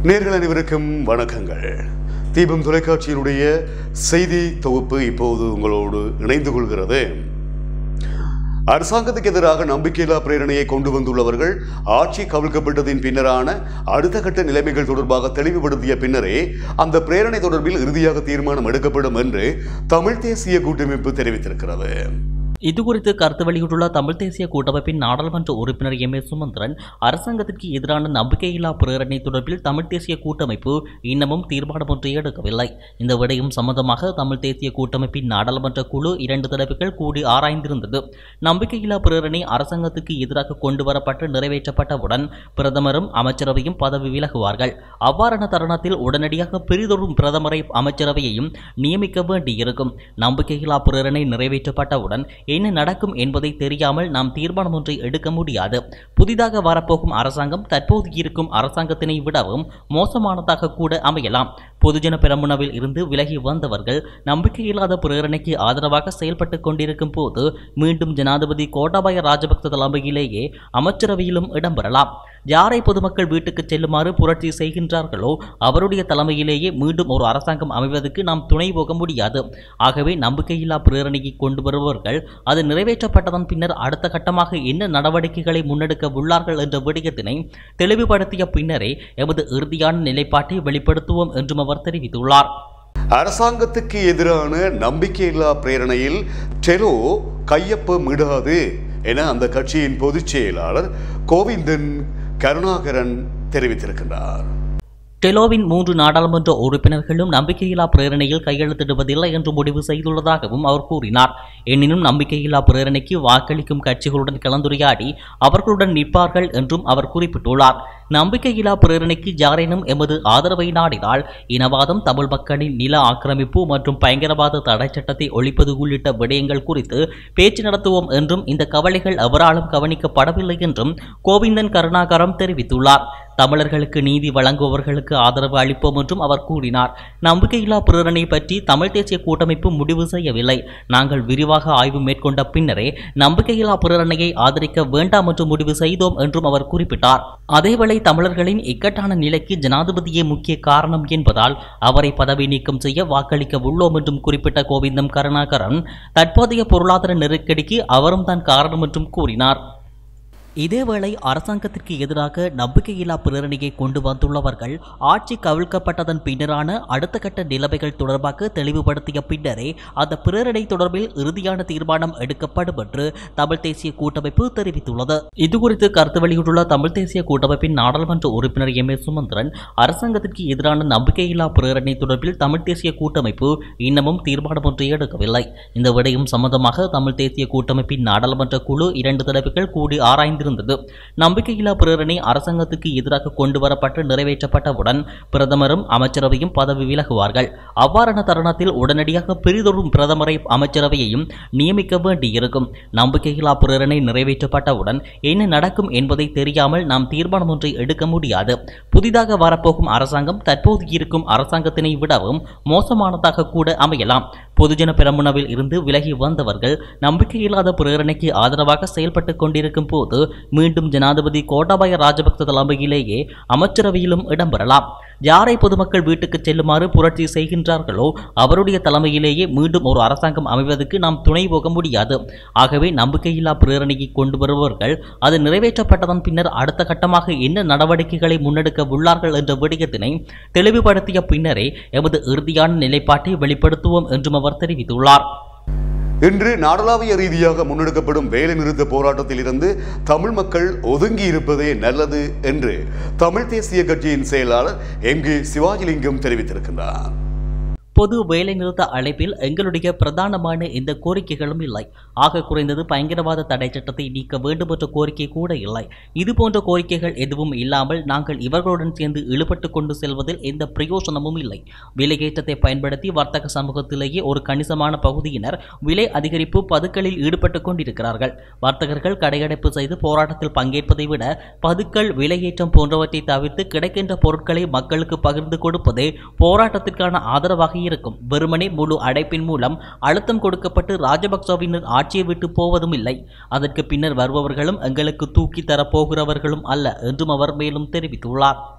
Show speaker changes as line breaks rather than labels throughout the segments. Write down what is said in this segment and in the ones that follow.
நேர்கள் அனைவருக்கும் வணக்கங்கள் தீபம் தொலைக்காட்சியினுடைய செய்தி தொகுப்பு இப்போது உங்களோடு இணைந்து கொள்கிறது அரசாங்கத்துக்கு எதிராக நம்பிக்கையில்லா பிரேரணையை கொண்டு வந்துள்ளவர்கள் ஆட்சி கவிழ்க்கப்பட்டதின் பின்னரான அடுத்த கட்ட நிலைமைகள் தொடர்பாக தெளிவுபடுத்திய பின்னரே அந்த பிரேரணை தொடர்பில் இறுதியாக தீர்மானம் எடுக்கப்படும் என்று தமிழ் தேசிய கூட்டமைப்பு தெரிவித்திருக்கிறது
இதுகுறித்து கருத்து வெளியிட்டுள்ள தமிழ் தேசிய கூட்டமைப்பின் நாடாளுமன்ற உறுப்பினர் எம் ஏ சுமந்திரன் அரசாங்கத்திற்கு எதிரான நம்பிக்கையில்லா பிரேரணை தொடர்பில் தமிழ் தேசிய கூட்டமைப்பு இன்னமும் தீர்மானம் ஒன்றை எடுக்கவில்லை இந்த விடயம் சம்பந்தமாக தமிழ் தேசிய கூட்டமைப்பின் நாடாளுமன்ற குழு இரண்டு தடவைகள் கூடி ஆராய்ந்திருந்தது நம்பிக்கையில்லா பிரேரணை அரசாங்கத்துக்கு எதிராக கொண்டு வரப்பட்டு நிறைவேற்றப்பட்டவுடன் பிரதமரும் அமைச்சரவையும் பதவி விலகுவார்கள் அவ்வாறான தருணத்தில் உடனடியாக பெரிதொரும் பிரதமரை அமைச்சரவையையும் நியமிக்க வேண்டியிருக்கும் நம்பிக்கையில்லா பிரேரணை நிறைவேற்றப்பட்டவுடன் என்ன நடக்கும் என்பதை தெரியாமல் நாம் தீர்மானம் ஒன்றை எடுக்க முடியாது புதிதாக வரப்போகும் அரசாங்கம் தற்போது இருக்கும் அரசாங்கத்தினை விடவும் மோசமானதாக கூட அமையலாம் பொதுஜன பெரமுனவில் இருந்து விலகி வந்தவர்கள் நம்பிக்கையில்லாத பிரேரணைக்கு ஆதரவாக செயல்பட்டு கொண்டிருக்கும் போது மீண்டும் ஜனாதிபதி கோட்டாபய ராஜபக்ச தலைமையிலேயே அமைச்சரவையிலும் இடம்பெறலாம் யாரை பொதுமக்கள் வீட்டுக்கு செல்லுமாறு புரட்சி செய்கின்றார்களோ அவருடைய தலைமையிலேயே மீண்டும் ஒரு அரசாங்கம் அமைவதற்கு நாம் துணை போக முடியாது ஆகவே நம்பிக்கையில்லா பிரேரணையை கொண்டு வருபவர்கள் அது நிறைவேற்றப்பட்டதன் பின்னர் அடுத்த கட்டமாக என்ன நடவடிக்கைகளை முன்னெடுக்க உள்ளார்கள் என்ற விடயத்தினை தெளிவுபடுத்திய பின்னரே எமது இறுதியான நிலைப்பாட்டை வெளிப்படுத்துவோம் என்றும் அவர் தெரிவித்துள்ளார்
அரசாங்கத்துக்கு எதிரான நம்பிக்கையில்லா பிரேரணையில் டெலோ கையொப்பமிடாது என அந்த கட்சியின் பொதுச் செயலாளர் கோவிந்தன் கருணாகரன் தெரிவித்திருக்கின்றார்
டெலோவின் மூன்று நாடாளுமன்ற உறுப்பினர்களும் நம்பிக்கையில்லா பிரேரணையில் கையெழுத்திடுவதில்லை என்று முடிவு செய்துள்ளதாகவும் அவர் கூறினார் எனினும் நம்பிக்கையில்லா பிரேரணைக்கு வாக்களிக்கும் கட்சிகளுடன் கலந்துரையாடி அவர்களுடன் நிற்பார்கள் என்றும் அவர் குறிப்பிட்டுள்ளார் நம்பிக்கையில்லா பிரேரணைக்கு யாரேனும் எமது ஆதரவை நாடினால் இனவாதம் தமிழ் மக்களின் நில ஆக்கிரமிப்பு மற்றும் பயங்கரவாத தடை சட்டத்தை ஒழிப்பது உள்ளிட்ட விடயங்கள் குறித்து பேச்சு நடத்துவோம் என்றும் இந்த கவலைகள் எவராலும் கவனிக்கப்படவில்லை என்றும் கோவிந்தன் கருணாகரம் தெரிவித்துள்ளார் தமிழர்களுக்கு நீதி வழங்குபவர்களுக்கு ஆதரவு அளிப்போம் என்றும் அவர் கூறினார் நம்பிக்கையில்லா பிரேரணை பற்றி தமிழ் தேசிய கூட்டமைப்பு முடிவு செய்யவில்லை நாங்கள் விரிவாக ஆய்வு மேற்கொண்ட பின்னரே நம்பிக்கையில்லா பிரேரணையை ஆதரிக்க வேண்டாம் என்று முடிவு செய்தோம் என்றும் அவர் குறிப்பிட்டார் அதேவேளை தமிழர்களின் இக்கட்டான நிலைக்கு ஜனாதிபதியே முக்கிய காரணம் என்பதால் அவரை பதவி நீக்கம் செய்ய வாக்களிக்க உள்ளோம் என்றும் குறிப்பிட்ட கோவிந்தம் கருணாகரன் தற்போதைய பொருளாதார நெருக்கடிக்கு அவரும் தான் காரணம் என்றும் கூறினார் இதேவேளை அரசாங்கத்திற்கு எதிராக நம்பிக்கையில்லா பிரேரணையை கொண்டு வந்துள்ளவர்கள் ஆட்சி கவிழ்க்கப்பட்டதன் பின்னரான அடுத்த கட்ட நிலைமைகள் தொடர்பாக தெளிவுபடுத்திய பின்னரே அந்த பிரேரணை தொடர்பில் இறுதியான தீர்மானம் எடுக்கப்படும் என்று தமிழ் தேசிய கூட்டமைப்பு தெரிவித்துள்ளது இதுகுறித்து கருத்து வெளியிட்டுள்ள தமிழ் தேசிய கூட்டமைப்பின் நாடாளுமன்ற உறுப்பினர் எம் ஏ சுமந்திரன் அரசாங்கத்திற்கு எதிரான நம்பிக்கையில்லா பிரேரணை தொடர்பில் தமிழ் தேசிய கூட்டமைப்பு இன்னமும் தீர்மானம் ஒன்றை எடுக்கவில்லை இந்த விடயம் சம்பந்தமாக தமிழ் தேசிய கூட்டமைப்பின் நாடாளுமன்ற குழு இரண்டு தடவைகள் கூடி ஆராய்ந்து இருந்தது நம்பிக்கையில்லா பிரேரணை அரசாங்கத்துக்கு எதிராக கொண்டு வரப்பட்டு நிறைவேற்றப்பட்டவுடன் பிரதமரும் அமைச்சரவையும் பதவி விலகுவார்கள் அவ்வாறான தருணத்தில் உடனடியாக பெரிதொரும் பிரதமரை அமைச்சரவையையும் நியமிக்க வேண்டியிருக்கும் நம்பிக்கையில்லா பிரேரணை நிறைவேற்றப்பட்டவுடன் என்ன நடக்கும் என்பதை தெரியாமல் நாம் தீர்மானம் ஒன்றை எடுக்க முடியாது புதிதாக வரப்போகும் அரசாங்கம் தற்போது இருக்கும் அரசாங்கத்தினை விடவும் மோசமானதாக கூட அமையலாம் பொதுஜன பெரமுனவில் இருந்து விலகி வந்தவர்கள் நம்பிக்கையில்லாத பிரேரணைக்கு ஆதரவாக செயல்பட்டு கொண்டிருக்கும் போது மீண்டும் ஜனாதிபதி கோட்டாபய ராஜபக்ச தலைமையிலேயே அமைச்சரவையிலும் இடம்பெறலாம் யாரை பொதுமக்கள் வீட்டுக்கு செல்லுமாறு புரட்சி செய்கின்றார்களோ அவருடைய தலைமையிலேயே மீண்டும் ஒரு அரசாங்கம் அமைவதற்கு நாம் துணை போக முடியாது ஆகவே நம்பிக்கையில்லா பிரேரணையை கொண்டு வருபவர்கள் அது நிறைவேற்றப்பட்டதன் பின்னர் அடுத்த கட்டமாக என்ன நடவடிக்கைகளை முன்னெடுக்க உள்ளார்கள் என்ற விடயத்தினை தெளிவுபடுத்திய பின்னரே எமது இறுதியான நிலைப்பாட்டை வெளிப்படுத்துவோம் என்றும் அவர் தெரிவித்துள்ளார்
இன்று நாடளாவிய ரீதியாக முன்னெடுக்கப்படும் வேலை நிறுத்த போராட்டத்தில் இருந்து தமிழ் மக்கள் ஒதுங்கி இருப்பதே நல்லது என்று தமிழ் தேசிய கட்சியின் செயலாளர் எம் கே சிவாஜிலிங்கம் தெரிவித்திருக்கின்றார்
பொது வேலைநிறுத்த அழைப்பில் எங்களுடைய பிரதானமான எந்த கோரிக்கைகளும் இல்லை ஆக குறைந்தது பயங்கரவாத தடை சட்டத்தை நீக்க வேண்டும் என்ற கோரிக்கை கூட இல்லை இது போன்ற கோரிக்கைகள் எதுவும் இல்லாமல் நாங்கள் இவர்களுடன் சேர்ந்து இழுபட்டு கொண்டு செல்வதில் எந்த பிரயோசனமும் இல்லை விலையேற்றத்தை பயன்படுத்தி வர்த்தக சமூகத்திலேயே ஒரு கணிசமான பகுதியினர் விலை அதிகரிப்பு பதுக்கலில் ஈடுபட்டு கொண்டிருக்கிறார்கள் வர்த்தகர்கள் கடையடைப்பு செய்து போராட்டத்தில் பங்கேற்பதை விட பதுக்கல் விலையேற்றம் போன்றவற்றை தவிர்த்து கிடைக்கின்ற பொருட்களை மக்களுக்கு பகிர்ந்து கொடுப்பதே போராட்டத்திற்கான ஆதரவாக இருக்கும் வெறுமனே முழு அடைப்பின் மூலம் அழுத்தம் கொடுக்கப்பட்டு ராஜபக்சவினர் ஆட்சியை விட்டு போவதும் இல்லை அதற்கு பின்னர் வருபவர்களும் எங்களுக்கு தூக்கி தரப்போகிறவர்களும் அல்ல என்றும் அவர் மேலும் தெரிவித்துள்ளார்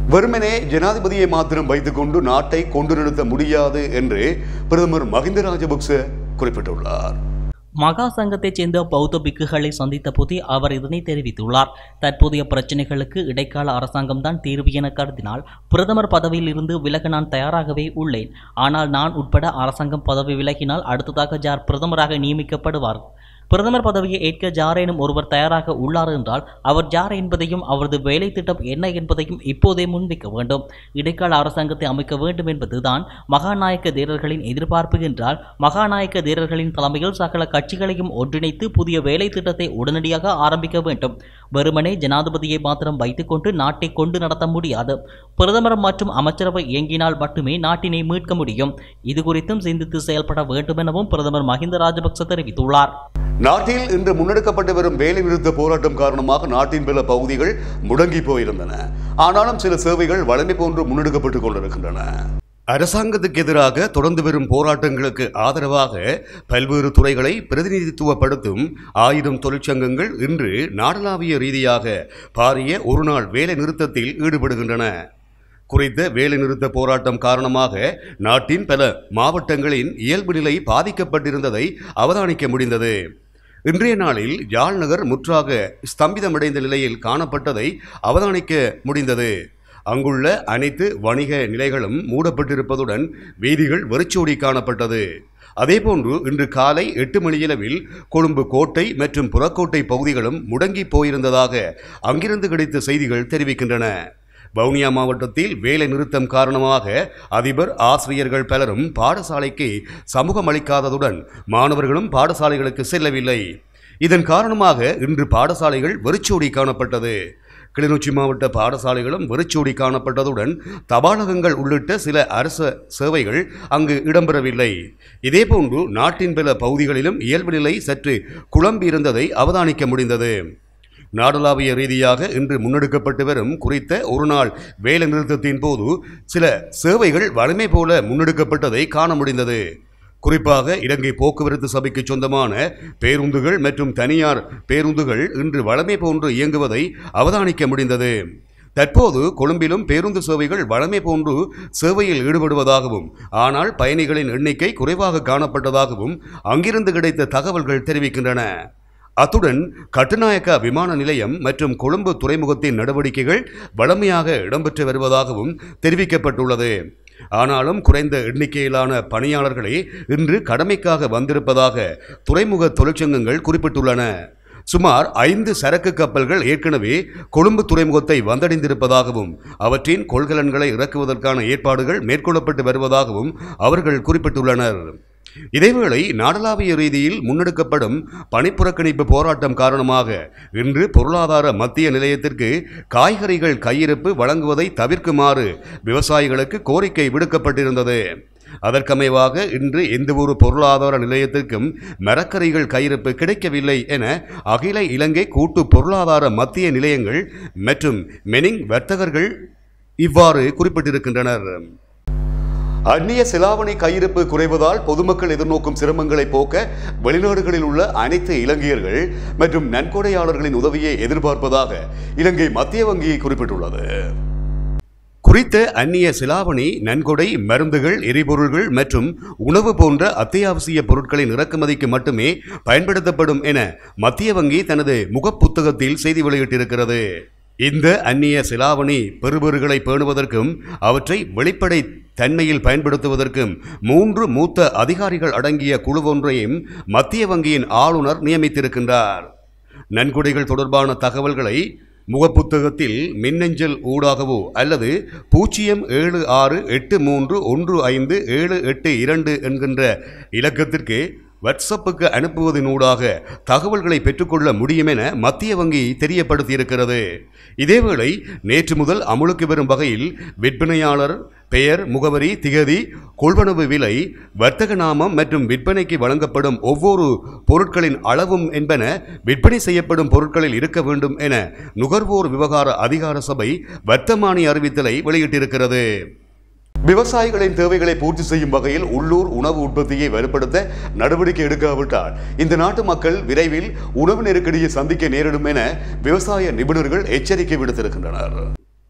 வெறுமனே ஜனாதிபதியை மாத்திரம் வைத்துக்கொண்டு நாட்டை கொண்டு நிறுத்த முடியாது என்று பிரதமர் மஹிந்த ராஜபக்ச குறிப்பிட்டுள்ளார்
மகா சங்கத்தைச் சேர்ந்த பௌத்த பிக்குகளை சந்தித்த போதே அவர் இதனை தெரிவித்துள்ளார் தற்போதைய பிரச்சினைகளுக்கு இடைக்கால அரசாங்கம்தான் தீர்வு என கருதினால் பிரதமர் பதவியில் இருந்து விலக நான் தயாராகவே உள்ளேன் ஆனால் நான் உட்பட அரசாங்கம் பதவி விலகினால் அடுத்ததாக ஜார் பிரதமராக நியமிக்கப்படுவார் பிரதமர் பதவியை ஏற்க ஜாரேனும் ஒருவர் தயாராக உள்ளார் என்றால் அவர் ஜார் என்பதையும் அவரது வேலை திட்டம் என்ன என்பதையும் இப்போதே முன்வைக்க வேண்டும் இடைக்கால அரசாங்கத்தை அமைக்க வேண்டும் என்பதுதான் மகாநாயக்க தேரர்களின் எதிர்பார்ப்பு என்றால் மகாநாயக்க தேரர்களின் தலைமையில் சகல கட்சிகளையும் ஒன்றிணைத்து புதிய வேலை திட்டத்தை உடனடியாக ஆரம்பிக்க வேண்டும் வெறுமனே ஜனாதிபதியை மாத்திரம் வைத்துக்கொண்டு நாட்டை கொண்டு நடத்த முடியாது பிரதமர் மற்றும் அமைச்சரவை இயங்கினால் மட்டுமே நாட்டினை மீட்க முடியும் இது குறித்தும் சிந்தித்து செயல்பட வேண்டும் எனவும் பிரதமர் மஹிந்த ராஜபக்ச தெரிவித்துள்ளார்
நாட்டில் இன்று முன்னெடுக்கப்பட்டு வரும் வேலை நிறுத்த போராட்டம் காரணமாக நாட்டின் பல பகுதிகள் முடங்கி போயிருந்தன ஆனாலும் சில சேவைகள் வழமை போன்று முன்னெடுக்கப்பட்டுக் கொண்டிருக்கின்றன அரசாங்கத்துக்கு எதிராக தொடர்ந்து வரும் போராட்டங்களுக்கு ஆதரவாக பல்வேறு துறைகளை பிரதிநிதித்துவப்படுத்தும் ஆயிரம் தொழிற்சங்கங்கள் இன்று நாடளாவிய ரீதியாக பாரிய ஒருநாள் வேலை நிறுத்தத்தில் ஈடுபடுகின்றன குறித்த வேலைநிறுத்த போராட்டம் காரணமாக நாட்டின் பல மாவட்டங்களின் இயல்பு நிலை பாதிக்கப்பட்டிருந்ததை அவதானிக்க முடிந்தது இன்றைய நாளில் யாழ் நகர் முற்றாக ஸ்தம்பிதமடைந்த நிலையில் காணப்பட்டதை அவதானிக்க முடிந்தது அங்குள்ள அனைத்து வணிக நிலைகளும் மூடப்பட்டிருப்பதுடன் வீதிகள் வெறிச்சோடி காணப்பட்டது அதேபோன்று இன்று காலை எட்டு மணியளவில் கொழும்பு கோட்டை மற்றும் புறக்கோட்டை பகுதிகளும் முடங்கி போயிருந்ததாக அங்கிருந்து கிடைத்த செய்திகள் தெரிவிக்கின்றன வவுனியா மாவட்டத்தில் வேலை நிறுத்தம் காரணமாக அதிபர் ஆசிரியர்கள் பலரும் பாடசாலைக்கு சமூகம் அளிக்காததுடன் மாணவர்களும் பாடசாலைகளுக்கு செல்லவில்லை இதன் காரணமாக இன்று பாடசாலைகள் வெறிச்சோடி காணப்பட்டது கிளிநொச்சி மாவட்ட பாடசாலைகளும் வெறிச்சோடி காணப்பட்டதுடன் தபாலகங்கள் உள்ளிட்ட சில அரச சேவைகள் அங்கு இடம்பெறவில்லை இதேபோன்று நாட்டின் பல பகுதிகளிலும் இயல்பு நிலை சற்று குழம்பியிருந்ததை அவதானிக்க முடிந்தது நாடளாவிய ரீதியாக இன்று முன்னெடுக்கப்பட்டு வரும் குறித்த ஒரு நாள் வேலை நிறுத்தத்தின் போது சில சேவைகள் வலிமை போல முன்னெடுக்கப்பட்டதை காண முடிந்தது குறிப்பாக இலங்கை போக்குவரத்து சபைக்கு சொந்தமான பேருந்துகள் மற்றும் தனியார் பேருந்துகள் இன்று வளமை போன்று இயங்குவதை அவதானிக்க முடிந்தது தற்போது கொழும்பிலும் பேருந்து சேவைகள் வழமை போன்று சேவையில் ஈடுபடுவதாகவும் ஆனால் பயணிகளின் எண்ணிக்கை குறைவாக காணப்பட்டதாகவும் அங்கிருந்து கிடைத்த தகவல்கள் தெரிவிக்கின்றன அத்துடன் கட்டுநாயக்கா விமான நிலையம் மற்றும் கொழும்பு துறைமுகத்தின் நடவடிக்கைகள் வளமையாக இடம்பெற்று வருவதாகவும் தெரிவிக்கப்பட்டுள்ளது ஆனாலும் குறைந்த எண்ணிக்கையிலான பணியாளர்களே இன்று கடமைக்காக வந்திருப்பதாக துறைமுக தொழிற்சங்கங்கள் குறிப்பிட்டுள்ளன சுமார் ஐந்து சரக்கு கப்பல்கள் ஏற்கனவே கொழும்பு துறைமுகத்தை வந்தடைந்திருப்பதாகவும் அவற்றின் கொள்கலன்களை இறக்குவதற்கான ஏற்பாடுகள் மேற்கொள்ளப்பட்டு வருவதாகவும் அவர்கள் குறிப்பிட்டுள்ளனர் இதேவேளை நாடளாவிய ரீதியில் முன்னெடுக்கப்படும் பணிப்புறக்கணிப்பு போராட்டம் காரணமாக இன்று பொருளாதார மத்திய நிலையத்திற்கு காய்கறிகள் கையிருப்பு வழங்குவதை தவிர்க்குமாறு விவசாயிகளுக்கு கோரிக்கை விடுக்கப்பட்டிருந்தது அதற்கமைவாக இன்று எந்தவொரு பொருளாதார நிலையத்திற்கும் மரக்கறிகள் கையிருப்பு கிடைக்கவில்லை என அகில இலங்கை கூட்டு பொருளாதார மத்திய நிலையங்கள் மற்றும் மெனிங் வர்த்தகர்கள் இவ்வாறு குறிப்பிட்டிருக்கின்றனர் அந்நிய செலாவணி கையிருப்பு குறைவதால் பொதுமக்கள் எதிர்நோக்கும் சிரமங்களை போக்க வெளிநாடுகளில் உள்ள அனைத்து இலங்கையர்கள் மற்றும் நன்கொடையாளர்களின் உதவியை எதிர்பார்ப்பதாக இலங்கை மத்திய வங்கி குறிப்பிட்டுள்ளது குறித்த அந்நிய சிலாவணி நன்கொடை மருந்துகள் எரிபொருள்கள் மற்றும் உணவு போன்ற அத்தியாவசிய பொருட்களின் இறக்குமதிக்கு மட்டுமே பயன்படுத்தப்படும் என மத்திய வங்கி தனது முகப்புத்தகத்தில் செய்தி வெளியிட்டிருக்கிறது இந்த அந்நிய சிலாவணி பெறுபொருள்களை பேணுவதற்கும் அவற்றை வெளிப்படை தன்மையில் பயன்படுத்துவதற்கும் மூன்று மூத்த அதிகாரிகள் அடங்கிய குழு ஒன்றையும் மத்திய வங்கியின் ஆளுநர் நியமித்திருக்கின்றார் நன்கொடைகள் தொடர்பான தகவல்களை முகப்புத்தகத்தில் மின்னஞ்சல் ஊடாகவோ அல்லது பூஜ்ஜியம் ஏழு ஆறு எட்டு மூன்று ஒன்று ஐந்து ஏழு எட்டு இரண்டு என்கின்ற இலக்கத்திற்கு வாட்ஸ்அப்புக்கு அனுப்புவதனூடாக தகவல்களை பெற்றுக்கொள்ள முடியும் என மத்திய வங்கி தெரியப்படுத்தியிருக்கிறது இதேவேளை நேற்று முதல் அமுலுக்கு வரும் வகையில் விற்பனையாளர் பெயர் முகவரி திகதி கொள்வனவு விலை வர்த்தக நாமம் மற்றும் விற்பனைக்கு வழங்கப்படும் ஒவ்வொரு பொருட்களின் அளவும் என்பன விற்பனை செய்யப்படும் பொருட்களில் இருக்க வேண்டும் என நுகர்வோர் விவகார அதிகார சபை வர்த்தமானி அறிவித்தலை வெளியிட்டிருக்கிறது விவசாயிகளின் தேவைகளை பூர்த்தி செய்யும் வகையில் உள்ளூர் உணவு உற்பத்தியை வலுப்படுத்த நடவடிக்கை எடுக்காவிட்டால் இந்த நாட்டு மக்கள் விரைவில் உணவு நெருக்கடியை சந்திக்க நேரிடும் என விவசாய நிபுணர்கள் எச்சரிக்கை விடுத்திருக்கின்றனர்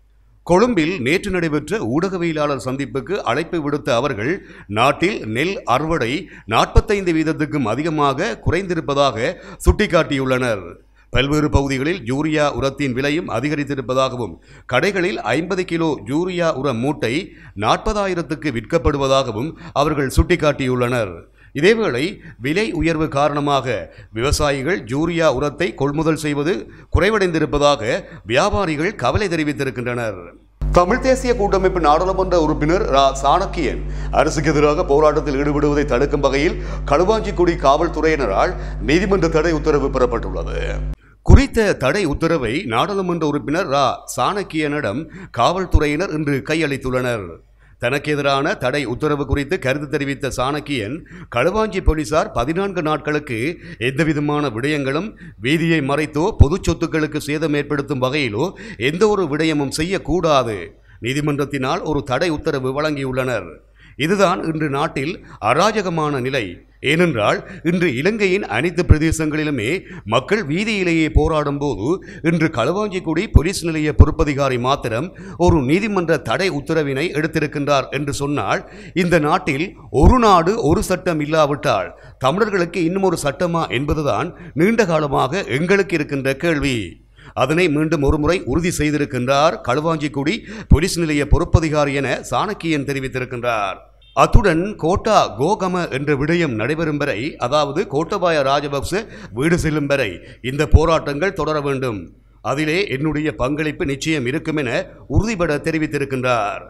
கொழும்பில் நேற்று நடைபெற்ற ஊடகவியலாளர் சந்திப்புக்கு அழைப்பு விடுத்த அவர்கள் நாட்டில் நெல் அறுவடை நாற்பத்தைந்து வீதத்துக்கும் அதிகமாக குறைந்திருப்பதாக சுட்டிக்காட்டியுள்ளனர் பல்வேறு பகுதிகளில் யூரியா உரத்தின் விலையும் அதிகரித்திருப்பதாகவும் கடைகளில் ஐம்பது கிலோ யூரியா உர மூட்டை நாற்பதாயிரத்துக்கு விற்கப்படுவதாகவும் அவர்கள் சுட்டிக்காட்டியுள்ளனர் இதேவேளை விலை உயர்வு காரணமாக விவசாயிகள் யூரியா உரத்தை கொள்முதல் செய்வது குறைவடைந்திருப்பதாக வியாபாரிகள் கவலை தெரிவித்திருக்கின்றனர் தமிழ் தேசிய கூட்டமைப்பு நாடாளுமன்ற உறுப்பினர் ரா சாணக்கியன் அரசுக்கு எதிராக போராட்டத்தில் ஈடுபடுவதை தடுக்கும் வகையில் களுவாஞ்சிக்குடி காவல்துறையினரால் நீதிமன்ற தடை உத்தரவு பெறப்பட்டுள்ளது குறித்த தடை உத்தரவை நாடாளுமன்ற உறுப்பினர் ரா சாணக்கியனிடம் காவல்துறையினர் இன்று கையளித்துள்ளனர் தனக்கு எதிரான தடை உத்தரவு குறித்து கருத்து தெரிவித்த சாணக்கியன் களுவாஞ்சி போலீசார் பதினான்கு நாட்களுக்கு எந்தவிதமான விடயங்களும் வீதியை மறைத்தோ பொது சொத்துக்களுக்கு சேதம் ஏற்படுத்தும் வகையிலோ எந்த ஒரு விடயமும் செய்யக்கூடாது நீதிமன்றத்தினால் ஒரு தடை உத்தரவு வழங்கியுள்ளனர் இதுதான் இன்று நாட்டில் அராஜகமான நிலை ஏனென்றால் இன்று இலங்கையின் அனைத்து பிரதேசங்களிலுமே மக்கள் வீதியிலேயே போராடும் போது இன்று களுவாஞ்சிக்குடி போலீஸ் நிலைய பொறுப்பதிகாரி மாத்திரம் ஒரு நீதிமன்ற தடை உத்தரவினை எடுத்திருக்கின்றார் என்று சொன்னால் இந்த நாட்டில் ஒரு நாடு ஒரு சட்டம் இல்லாவிட்டால் தமிழர்களுக்கு இன்னும் ஒரு சட்டமா என்பதுதான் நீண்ட காலமாக எங்களுக்கு இருக்கின்ற கேள்வி அதனை மீண்டும் ஒருமுறை உறுதி செய்திருக்கின்றார் களுவாஞ்சிக்குடி போலீஸ் நிலைய பொறுப்பதிகாரி என சாணக்கியன் தெரிவித்திருக்கின்றார் அத்துடன் கோட்டா கோகம என்ற விடயம் நடைபெறும் வரை அதாவது கோட்டபாய ராஜபக்ச வீடு செல்லும் வரை இந்த போராட்டங்கள் தொடர வேண்டும் அதிலே என்னுடைய பங்களிப்பு நிச்சயம் இருக்கும் என உறுதிபட தெரிவித்திருக்கின்றார்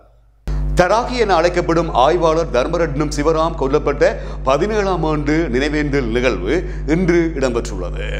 தராகி என அழைக்கப்படும் ஆய்வாளர் தர்மரட்னம் சிவராம் கொல்லப்பட்ட பதினேழாம் ஆண்டு நினைவேந்தல் நிகழ்வு இன்று இடம்பெற்றுள்ளது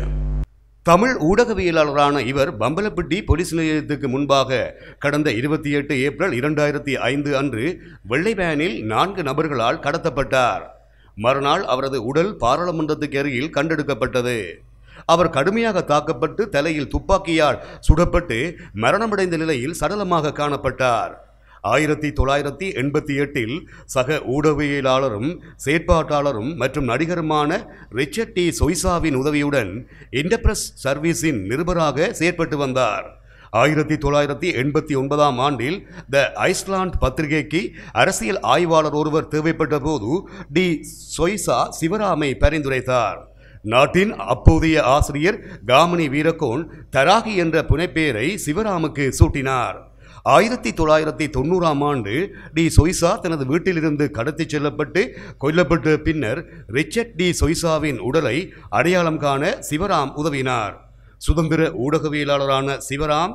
தமிழ் ஊடகவியலாளரான இவர் பம்பலப்பிட்டி போலீஸ் நிலையத்துக்கு முன்பாக கடந்த இருபத்தி எட்டு ஏப்ரல் இரண்டாயிரத்தி ஐந்து அன்று வெள்ளை வேனில் நான்கு நபர்களால் கடத்தப்பட்டார் மறுநாள் அவரது உடல் பாராளுமன்றத்துக்கு அருகில் கண்டெடுக்கப்பட்டது அவர் கடுமையாக தாக்கப்பட்டு தலையில் துப்பாக்கியால் சுடப்பட்டு மரணமடைந்த நிலையில் சடலமாக காணப்பட்டார் ஆயிரத்தி தொள்ளாயிரத்தி எண்பத்தி எட்டில் சக ஊடகவியலாளரும் செயற்பாட்டாளரும் மற்றும் நடிகருமான ரிச்சர்ட் டி சொய்சாவின் உதவியுடன் இன்டர்பிரஸ் சர்வீஸின் நிருபராக செயற்பட்டு வந்தார் ஆயிரத்தி தொள்ளாயிரத்தி எண்பத்தி ஒன்பதாம் ஆண்டில் த ஐஸ்லாண்ட் பத்திரிகைக்கு அரசியல் ஆய்வாளர் ஒருவர் தேவைப்பட்ட போது டி சொய்சா சிவராமை பரிந்துரைத்தார் நாட்டின் அப்போதைய ஆசிரியர் காமினி வீரகோன் தராகி என்ற புனைப்பெயரை சிவராமுக்கு சூட்டினார் ஆயிரத்தி தொள்ளாயிரத்தி தொண்ணூறாம் ஆண்டு டி சொய்சா தனது வீட்டிலிருந்து கடத்திச் செல்லப்பட்டு கொல்லப்பட்ட பின்னர் ரிச்சர்ட் டி சொய்சாவின் உடலை அடையாளம் காண சிவராம் உதவினார் சுதந்திர ஊடகவியலாளரான Sivaram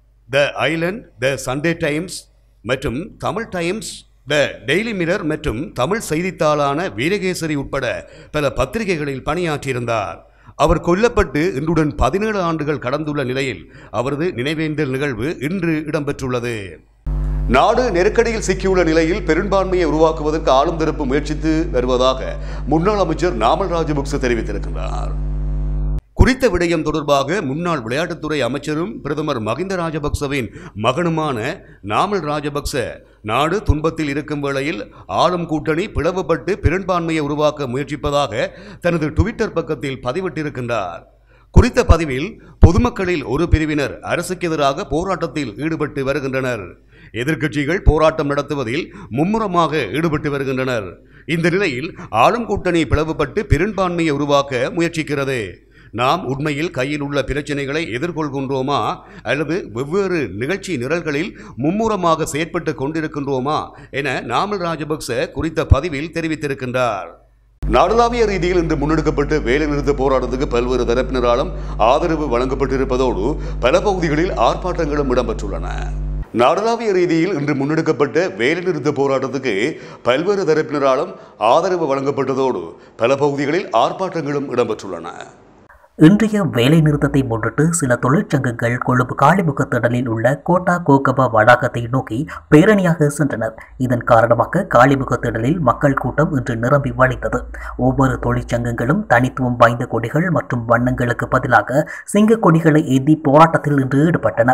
the Island the Sunday Times மற்றும் Tamil Times the Daily Mirror மற்றும் தமிழ் செய்தித்தாளான வீரகேசரி உட்பட பல பத்திரிகைகளில் பணியாற்றியிருந்தார் அவர் கொல்லப்பட்டு இன்றுடன் பதினேழு ஆண்டுகள் கடந்துள்ள நிலையில் அவரது நினைவேந்தல் நிகழ்வு இன்று இடம்பெற்றுள்ளது நாடு நெருக்கடியில் சிக்கியுள்ள நிலையில் பெரும்பான்மையை உருவாக்குவதற்கு ஆளும் தரப்பு முயற்சித்து வருவதாக முன்னாள் அமைச்சர் நாமல் ராஜபக்ச தெரிவித்திருக்கிறார் குறித்த விடயம் தொடர்பாக முன்னாள் விளையாட்டுத்துறை அமைச்சரும் பிரதமர் மகிந்த ராஜபக்சவின் மகனுமான நாமல் ராஜபக்ச நாடு துன்பத்தில் இருக்கும் வேளையில் ஆளும் கூட்டணி பிளவுபட்டு பெரும்பான்மையை உருவாக்க முயற்சிப்பதாக தனது டுவிட்டர் பக்கத்தில் பதிவிட்டிருக்கின்றார் குறித்த பதிவில் பொதுமக்களில் ஒரு பிரிவினர் அரசுக்கு எதிராக போராட்டத்தில் ஈடுபட்டு வருகின்றனர் எதிர்க்கட்சிகள் போராட்டம் நடத்துவதில் மும்முரமாக ஈடுபட்டு வருகின்றனர் இந்த நிலையில் ஆளும் கூட்டணி பிளவுபட்டு பெரும்பான்மையை உருவாக்க முயற்சிக்கிறது நாம் உண்மையில் கையில் உள்ள பிரச்சனைகளை எதிர்கொள்கின்றோமா அல்லது வெவ்வேறு நிகழ்ச்சி நிரல்களில் மும்முரமாக செயற்பட்டு கொண்டிருக்கின்றோமா என நாமல் ராஜபக்ச குறித்த பதிவில் தெரிவித்திருக்கின்றார் நாடளாவிய ரீதியில் இன்று முன்னெடுக்கப்பட்ட வேலைநிறுத்த போராட்டத்துக்கு பல்வேறு தரப்பினராலும் ஆதரவு வழங்கப்பட்டிருப்பதோடு பல பகுதிகளில் ஆர்ப்பாட்டங்களும் இடம்பெற்றுள்ளன நாடளாவிய ரீதியில் இன்று முன்னெடுக்கப்பட்ட வேலைநிறுத்த போராட்டத்துக்கு பல்வேறு தரப்பினராலும் ஆதரவு வழங்கப்பட்டதோடு பல பகுதிகளில் ஆர்ப்பாட்டங்களும் இடம்பெற்றுள்ளன
இன்றைய வேலை நிறுத்தத்தை முன்னிட்டு சில தொழிற்சங்கங்கள் கொழும்பு காளிமுக திடலில் உள்ள கோட்டா கோகபா வளாகத்தை நோக்கி பேரணியாக சென்றனர் இதன் காரணமாக காளிமுக திடலில் மக்கள் கூட்டம் இன்று நிரம்பி வழிந்தது ஒவ்வொரு தொழிற்சங்கங்களும் தனித்துவம் வாய்ந்த கொடிகள் மற்றும் வண்ணங்களுக்கு பதிலாக சிங்க கொடிகளை ஏந்தி போராட்டத்தில் இன்று ஈடுபட்டனர்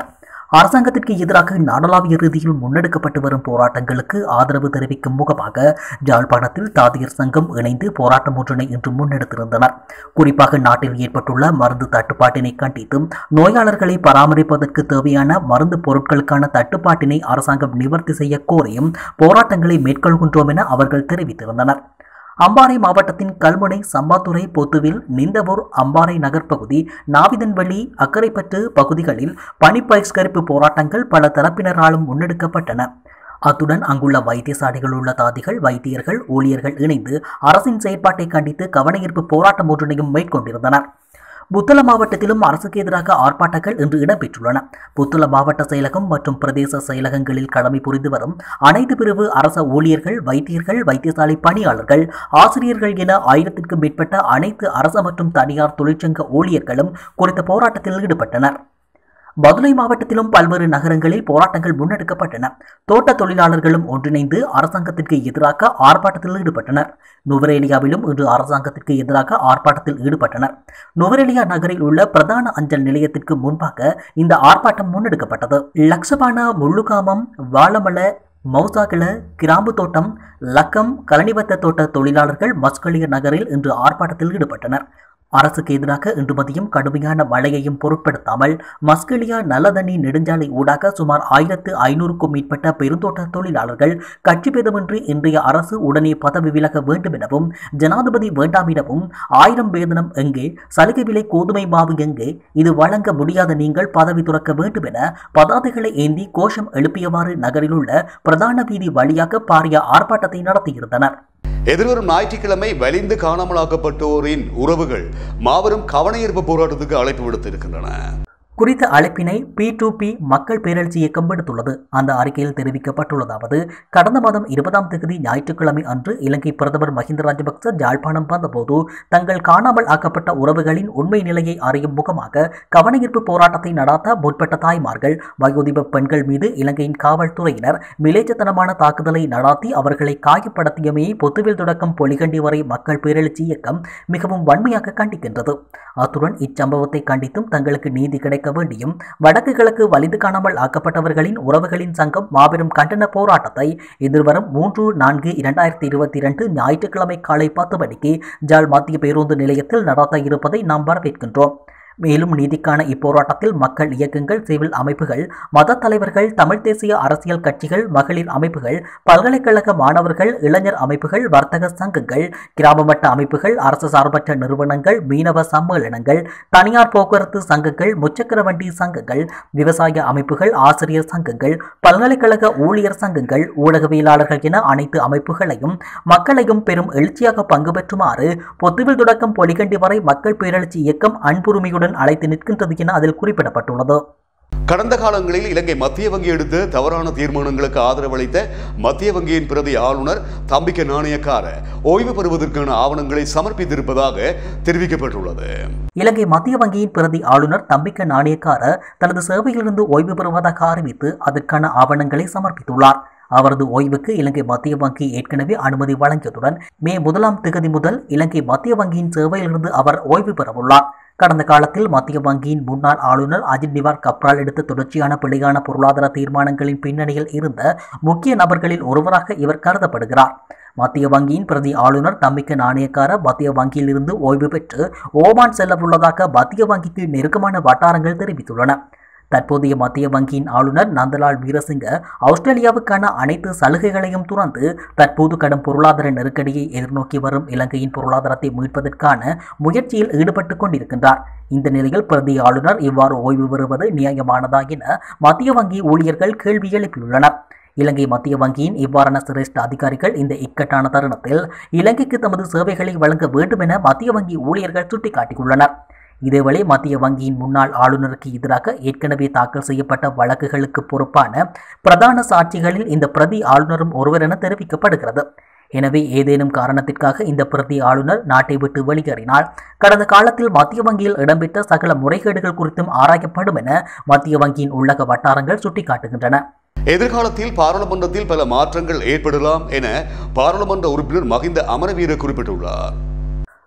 அரசாங்கத்திற்கு எதிராக நாடளாவிய ரீதியில் முன்னெடுக்கப்பட்டு வரும் போராட்டங்களுக்கு ஆதரவு தெரிவிக்கும் முகமாக ஜாழ்ப்பாணத்தில் தாதியர் சங்கம் இணைந்து போராட்டம் ஒன்றினை இன்று முன்னெடுத்திருந்தனர் குறிப்பாக நாட்டில் ஏற்பட்டுள்ள மருந்து தட்டுப்பாட்டினை கண்டித்தும் நோயாளர்களை பராமரிப்பதற்கு தேவையான மருந்து பொருட்களுக்கான தட்டுப்பாட்டினை அரசாங்கம் நிவர்த்தி செய்ய கோரியும் போராட்டங்களை மேற்கொள்கின்றோம் என அவர்கள் தெரிவித்திருந்தனர் அம்பாறை மாவட்டத்தின் கல்முனை சம்பாத்துறை பொத்துவில் நிந்தவூர் அம்பாறை நகர்ப்பகுதி நாவிதன்வெளி அக்கரைப்பற்று பகுதிகளில் பணி பகிஷ்கரிப்பு போராட்டங்கள் பல தரப்பினராலும் முன்னெடுக்கப்பட்டன அத்துடன் அங்குள்ள வைத்தியசாலைகள் உள்ள தாதிகள் வைத்தியர்கள் ஊழியர்கள் இணைந்து அரசின் செயற்பாட்டை கண்டித்து கவனஈர்ப்பு போராட்டம் ஒன்றினையும் மேற்கொண்டிருந்தனர் புத்தள மாவட்டத்திலும் அரசுக்கு எதிராக ஆர்ப்பாட்டங்கள் இன்று இடம்பெற்றுள்ளன புத்தள மாவட்ட செயலகம் மற்றும் பிரதேச செயலகங்களில் கடமை புரிந்து வரும் அனைத்து பிரிவு அரச ஊழியர்கள் வைத்தியர்கள் வைத்தியசாலை பணியாளர்கள் ஆசிரியர்கள் என ஆயிரத்திற்கும் மேற்பட்ட அனைத்து அரச மற்றும் தனியார் தொழிற்சங்க ஊழியர்களும் குறித்த போராட்டத்தில் ஈடுபட்டனர் மதுரை மாவட்டத்திலும் பல்வேறு நகரங்களில் போராட்டங்கள் முன்னெடுக்கப்பட்டன தோட்ட தொழிலாளர்களும் ஒன்றிணைந்து அரசாங்கத்திற்கு எதிராக ஆர்ப்பாட்டத்தில் ஈடுபட்டனர் நுவரேலியாவிலும் இன்று அரசாங்கத்திற்கு எதிராக ஆர்ப்பாட்டத்தில் ஈடுபட்டனர் நுவரேலியா நகரில் உள்ள பிரதான அஞ்சல் நிலையத்திற்கு முன்பாக இந்த ஆர்ப்பாட்டம் முன்னெடுக்கப்பட்டது லக்ஷபானா முள்ளுகாமம் வாழமல மௌசாகல கிராம்பு தோட்டம் லக்கம் கலனிவத்த தோட்ட தொழிலாளர்கள் மஸ்கலிய நகரில் இன்று ஆர்ப்பாட்டத்தில் ஈடுபட்டனர் அரசுக்கு எதிராக இன்று மதியம் கடுமையான மழையையும் பொருட்படுத்தாமல் மஸ்கெலியா நல்லதண்ணி நெடுஞ்சாலை ஊடாக சுமார் ஆயிரத்து ஐநூறுக்கும் மேற்பட்ட பெருந்தோட்ட தொழிலாளர்கள் கட்சி பேதமின்றி இன்றைய அரசு உடனே பதவி விலக வேண்டும் எனவும் ஜனாதிபதி வேண்டாம் எனவும் ஆயிரம் வேதனம் எங்கே சலுகை விலை கோதுமை மாவு எங்கே இது வழங்க முடியாத நீங்கள் பதவி துறக்க வேண்டும் என பதாதைகளை ஏந்தி கோஷம் எழுப்பியவாறு நகரில் உள்ள பிரதான வீதி வழியாக பாரிய ஆர்ப்பாட்டத்தை நடத்தியிருந்தனர்
எதிர்வரும் ஞாயிற்றுக்கிழமை வலிந்து காணாமலாக்கப்பட்டோரின் உறவுகள் மாபெரும் கவனஈர்ப்பு போராட்டத்துக்கு அழைப்பு விடுத்திருக்கின்றன
குறித்த அழைப்பினை பி டு பி மக்கள் பேரழிச்சி இயக்கம் விடுத்துள்ளது அந்த அறிக்கையில் தெரிவிக்கப்பட்டுள்ளதாவது கடந்த மாதம் இருபதாம் தேதி ஞாயிற்றுக்கிழமை அன்று இலங்கை பிரதமர் மஹிந்த ராஜபக்ச யாழ்ப்பாணம் வந்தபோது தங்கள் காணாமல் ஆக்கப்பட்ட உறவுகளின் உண்மை நிலையை அறியும் முகமாக கவனஈர்ப்பு போராட்டத்தை நடாத்த முற்பட்ட தாய்மார்கள் வயோதிப பெண்கள் மீது இலங்கையின் காவல்துறையினர் மிலேச்சத்தனமான தாக்குதலை நடாத்தி அவர்களை காயப்படுத்தியமையை பொத்துவில் தொடக்கம் பொலிகண்டி வரை மக்கள் பேரெழுச்சி இயக்கம் மிகவும் வன்மையாக கண்டிக்கின்றது அத்துடன் இச்சம்பவத்தை கண்டித்தும் தங்களுக்கு நீதி கிடைக்க வேண்டியும் வடக்கு கிழக்கு வலிந்து காணாமல் ஆக்கப்பட்டவர்களின் உறவுகளின் சங்கம் மாபெரும் கண்டன போராட்டத்தை எதிர்வரும் மூன்று நான்கு இரண்டாயிரத்தி இருபத்தி இரண்டு ஞாயிற்றுக்கிழமை காலை பத்து மணிக்கு ஜாழ் மத்திய பேருந்து நிலையத்தில் நடத்த இருப்பதை நாம் வரவேற்கின்றோம் மேலும் நீதிக்கான இப்போராட்டத்தில் மக்கள் இயக்கங்கள் சிவில் அமைப்புகள் மத தலைவர்கள் தமிழ் தேசிய அரசியல் கட்சிகள் மகளிர் அமைப்புகள் பல்கலைக்கழக மாணவர்கள் இளைஞர் அமைப்புகள் வர்த்தக சங்கங்கள் கிராம மட்ட அமைப்புகள் அரசு சார்பற்ற நிறுவனங்கள் மீனவ சம்மேளனங்கள் தனியார் போக்குவரத்து சங்கங்கள் முச்சக்கர வண்டி சங்கங்கள் விவசாய அமைப்புகள் ஆசிரியர் சங்கங்கள் பல்கலைக்கழக ஊழியர் சங்கங்கள் ஊடகவியலாளர்கள் என அனைத்து அமைப்புகளையும் மக்களையும் பெரும் எழுச்சியாக பங்கு பெற்றுமாறு பொத்துவில் தொடக்கம் பொலிகண்டி வரை மக்கள் பேரெழுச்சி இயக்கம் அன்புரிமையுடன் அழைத்து நிற்கின்றது என அதில் குறிப்பிடப்பட்டுள்ளது
கடந்த காலங்களில் இலங்கை மத்திய வங்கி எடுத்த தவறான தீர்மானங்களுக்கு ஆதரவளித்த மத்திய வங்கியின் பிரதி ஆளுநர் தம்பிக்க நாணயக்கார ஓய்வு பெறுவதற்கான ஆவணங்களை சமர்ப்பித்திருப்பதாக தெரிவிக்கப்பட்டுள்ளது
இலங்கை மத்திய வங்கியின் பிரதி ஆளுநர் தம்பிக்க நாணயக்கார தனது சேவையிலிருந்து ஓய்வு பெறுவதாக அறிவித்து அதற்கான ஆவணங்களை சமர்ப்பித்துள்ளார் அவரது ஓய்வுக்கு இலங்கை மத்திய வங்கி ஏற்கனவே அனுமதி வழங்கியதுடன் மே முதலாம் திகதி முதல் இலங்கை மத்திய வங்கியின் சேவையிலிருந்து அவர் ஓய்வு பெறவுள்ளார் கடந்த காலத்தில் மத்திய வங்கியின் முன்னாள் ஆளுநர் அஜித் நிவார் கப்ரால் எடுத்த தொடர்ச்சியான பிழையான பொருளாதார தீர்மானங்களின் பின்னணியில் இருந்த முக்கிய நபர்களில் ஒருவராக இவர் கருதப்படுகிறார் மத்திய வங்கியின் பிரதி ஆளுநர் தம்பிக்க நாணயக்கார மத்திய வங்கியிலிருந்து ஓய்வு பெற்று ஓமான் செல்லவுள்ளதாக மத்திய வங்கிக்கு நெருக்கமான வட்டாரங்கள் தெரிவித்துள்ளன தற்போதைய மத்திய வங்கியின் ஆளுநர் நந்தலால் வீரசிங்க ஆஸ்திரேலியாவுக்கான அனைத்து சலுகைகளையும் துறந்து தற்போது கடும் பொருளாதார நெருக்கடியை எதிர்நோக்கி வரும் இலங்கையின் பொருளாதாரத்தை மீட்பதற்கான முயற்சியில் ஈடுபட்டுக் கொண்டிருக்கின்றார் இந்த நிலையில் பிரதி ஆளுநர் இவ்வாறு ஓய்வு பெறுவது நியாயமானதா என மத்திய வங்கி ஊழியர்கள் கேள்வி எழுப்பியுள்ளனர் இலங்கை மத்திய வங்கியின் இவ்வாறான சிரேஷ்ட அதிகாரிகள் இந்த இக்கட்டான தருணத்தில் இலங்கைக்கு தமது சேவைகளை வழங்க வேண்டும் என மத்திய வங்கி ஊழியர்கள் சுட்டிக்காட்டியுள்ளனர் இதேவேளை மத்திய வங்கியின் முன்னாள் ஆளுநருக்கு எதிராக ஏற்கனவே தாக்கல் செய்யப்பட்ட வழக்குகளுக்கு பொறுப்பான பிரதான சாட்சிகளில் இந்த பிரதி ஆளுநரும் ஒருவர் என தெரிவிக்கப்படுகிறது எனவே ஏதேனும் காரணத்திற்காக இந்த பிரதி ஆளுநர் நாட்டை விட்டு வெளியேறினால் கடந்த காலத்தில் மத்திய வங்கியில் இடம்பெற்ற சகல முறைகேடுகள் குறித்தும் ஆராயப்படும் என மத்திய வங்கியின் உள்ளக வட்டாரங்கள் சுட்டிக்காட்டுகின்றன
எதிர்காலத்தில் பாராளுமன்றத்தில் பல மாற்றங்கள் ஏற்படலாம் என பாராளுமன்ற உறுப்பினர் மகிந்த அமரவீர குறிப்பிட்டுள்ளார்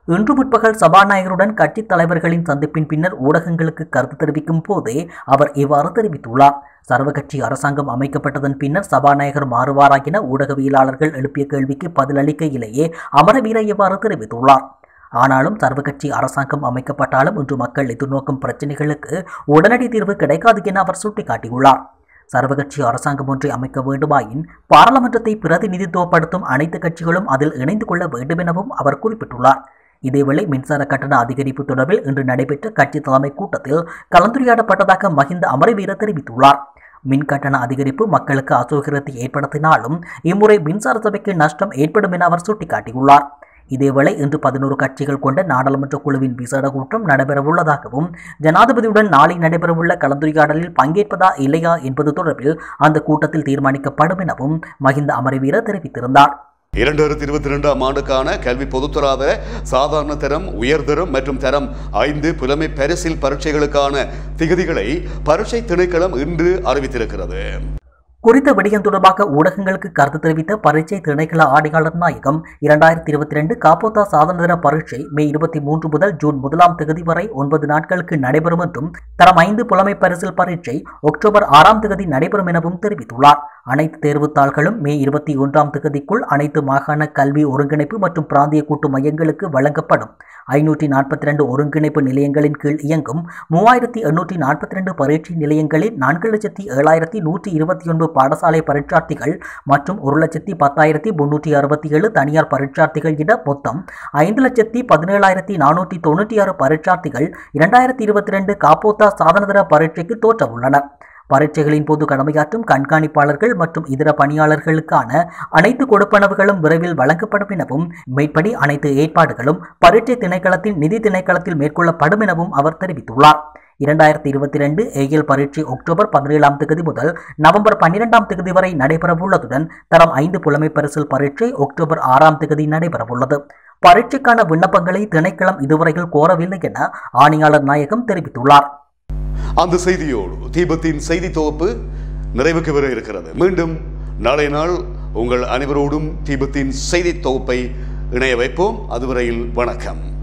இன்று முற்பகல் சபாநாயகருடன் கட்சித் தலைவர்களின் சந்திப்பின் பின்னர் ஊடகங்களுக்கு கருத்து தெரிவிக்கும் போதே அவர் இவ்வாறு தெரிவித்துள்ளார் சர்வகட்சி அரசாங்கம் அமைக்கப்பட்டதன் பின்னர் சபாநாயகர் மாறுவாரா என ஊடகவியலாளர்கள் எழுப்பிய கேள்விக்கு பதிலளிக்கையிலேயே அமரவீர இவ்வாறு தெரிவித்துள்ளார் ஆனாலும் சர்வகட்சி அரசாங்கம் அமைக்கப்பட்டாலும் இன்று மக்கள் எதிர்நோக்கும் பிரச்சினைகளுக்கு உடனடி தீர்வு கிடைக்காது என அவர் சுட்டிக்காட்டியுள்ளார் சர்வகட்சி அரசாங்கம் ஒன்றை அமைக்க வேண்டுமாயின் பாராளுமன்றத்தை பிரதிநிதித்துவப்படுத்தும் அனைத்து கட்சிகளும் அதில் இணைந்து கொள்ள வேண்டும் எனவும் அவர் குறிப்பிட்டுள்ளார் இதேவேளை மின்சார கட்டண அதிகரிப்பு தொடர்பில் இன்று நடைபெற்ற கட்சி தலைமை கூட்டத்தில் கலந்துரையாடப்பட்டதாக மஹிந்த அமரவீர தெரிவித்துள்ளார் மின் கட்டண அதிகரிப்பு மக்களுக்கு அசௌகரியத்தை ஏற்படுத்தினாலும் இம்முறை மின்சார சபைக்கு நஷ்டம் ஏற்படும் என அவர் சுட்டிக்காட்டியுள்ளார் இதேவேளை இன்று பதினோரு கட்சிகள் கொண்ட நாடாளுமன்ற குழுவின் விசேட கூட்டம் நடைபெறவுள்ளதாகவும் ஜனாதிபதியுடன் நாளை நடைபெறவுள்ள கலந்துரையாடலில் பங்கேற்பதா இல்லையா என்பது தொடர்பில் அந்த கூட்டத்தில் தீர்மானிக்கப்படும் எனவும் மஹிந்த அமரவீர தெரிவித்திருந்தார்
இரண்டாயிரத்தி இருபத்தி ரெண்டாம் ஆண்டுக்கான கல்வி பொதுத்தராதர சாதாரண தரம் உயர்தரம் மற்றும் தரம் ஐந்து புலமை பரிசில் பரீட்சைகளுக்கான திகதிகளை பரீட்சை திணைக்களம் இன்று அறிவித்திருக்கிறது
குறித்த விடயம் தொடர்பாக ஊடகங்களுக்கு கருத்து தெரிவித்த பரீட்சை திணைக்கள ஆணையாளர் நாயகம் இரண்டாயிரத்தி இருபத்தி ரெண்டு காப்போத்தா சாதனதர பரீட்சை மே இருபத்தி மூன்று முதல் ஜூன் முதலாம் தேதி வரை ஒன்பது நாட்களுக்கு நடைபெறும் என்றும் தரம் ஐந்து புலமை பரிசில் பரீட்சை அக்டோபர் ஆறாம் தேதி நடைபெறும் எனவும் தெரிவித்துள்ளார் அனைத்து தேர்வுத் தாள்களும் மே இருபத்தி ஒன்றாம் தேதிக்குள் அனைத்து மாகாண கல்வி ஒருங்கிணைப்பு மற்றும் பிராந்திய கூட்டு மையங்களுக்கு வழங்கப்படும் ஐநூற்றி நாற்பத்தி ரெண்டு ஒருங்கிணைப்பு நிலையங்களின் கீழ் இயங்கும் மூவாயிரத்தி எண்ணூற்றி நாற்பத்தி ரெண்டு பரீட்சை நிலையங்களில் நான்கு லட்சத்தி ஏழாயிரத்தி நூற்றி இருபத்தி ஒன்பது பாடசாலை பரீட்சார்த்திகள் மற்றும் ஒரு லட்சத்தி பத்தாயிரத்தி முன்னூற்றி அறுபத்தி ஏழு தனியார் பரீட்சார்த்திகள் என மொத்தம் ஐந்து லட்சத்தி பதினேழாயிரத்தி நானூற்றி தொண்ணூற்றி ஆறு பரீட்சார்த்திகள் இரண்டாயிரத்தி இருபத்தி ரெண்டு காப்போத்தா சாதனதர பரீட்சைக்கு தோற்றவுள்ளனர் பரீட்சைகளின் போது கடமையாற்றும் கண்காணிப்பாளர்கள் மற்றும் இதர பணியாளர்களுக்கான அனைத்து கொடுப்பனவுகளும் விரைவில் வழங்கப்படும் எனவும் மேற்படி அனைத்து ஏற்பாடுகளும் பரீட்சை திணைக்களத்தின் நிதி திணைக்களத்தில் மேற்கொள்ளப்படும் எனவும் அவர் தெரிவித்துள்ளார் இரண்டாயிரத்தி இருபத்தி ரெண்டு ஏஎல் பரீட்சை அக்டோபர் பதினேழாம் தேதி முதல் நவம்பர் பன்னிரெண்டாம் தேதி வரை நடைபெறவுள்ளதுடன் தரம் ஐந்து புலமை பரிசில் பரீட்சை அக்டோபர் ஆறாம் தேதி நடைபெறவுள்ளது பரீட்சைக்கான விண்ணப்பங்களை திணைக்களம் இதுவரையில் கோரவில்லை என ஆணையாளர் நாயகம் தெரிவித்துள்ளார்
அந்த செய்தியோடு தீபத்தின் செய்தி தொகுப்பு நிறைவுக்கு வர இருக்கிறது மீண்டும் நாளை நாள் உங்கள் அனைவரோடும் தீபத்தின் செய்தி தொகுப்பை இணைய வைப்போம் அதுவரையில் வணக்கம்